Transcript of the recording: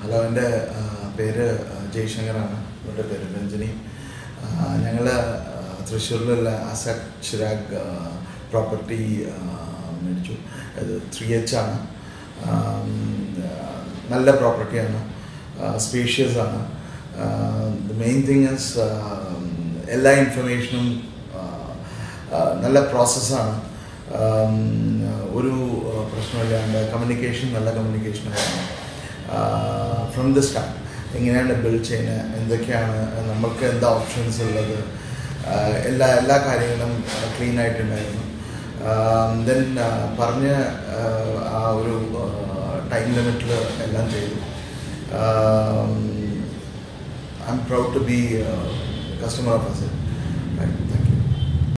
hello എൻ്റെ ആ, പേര് ആ, ജയശങ്കറാണ് ഇവരുടെ പേര് രഞ്ജനി ഞങ്ങൾ തൃശ്ശൂരിലുള്ള അസറ്റ് ചിരാഗ് പ്രോപ്പർട്ടി മേടിച്ചു അത് ത്രീ എച്ച് ആണ് ആം, ആ, നല്ല പ്രോപ്പർട്ടിയാണ് സ്പേഷ്യസ് ആണ് ദ മെയിൻ തിങ് ഇസ് എല്ലാ ഇൻഫർമേഷനും നല്ല പ്രോസസ്സാണ് ഒരു ആ, പ്രശ്നമില്ലാണ്ട് കമ്മ്യൂണിക്കേഷൻ നല്ല കമ്മ്യൂണിക്കേഷനായിരുന്നു ഫ്രം ദ സ്റ്റാർട്ട് എങ്ങനെയാണ് ബിൽഡ് ചെയ്യുന്നത് എന്തൊക്കെയാണ് നമ്മൾക്ക് എന്താ ഓപ്ഷൻസ് ഉള്ളത് ആ, എല്ലാ എല്ലാ കാര്യങ്ങളും ക്ലീൻ ആയിട്ടുണ്ടായിരുന്നു ദെൻ പറഞ്ഞ ആ, ആ ഒരു ടൈം ലിമിറ്റിൽ എല്ലാം ചെയ്തു I am proud to be customer of asset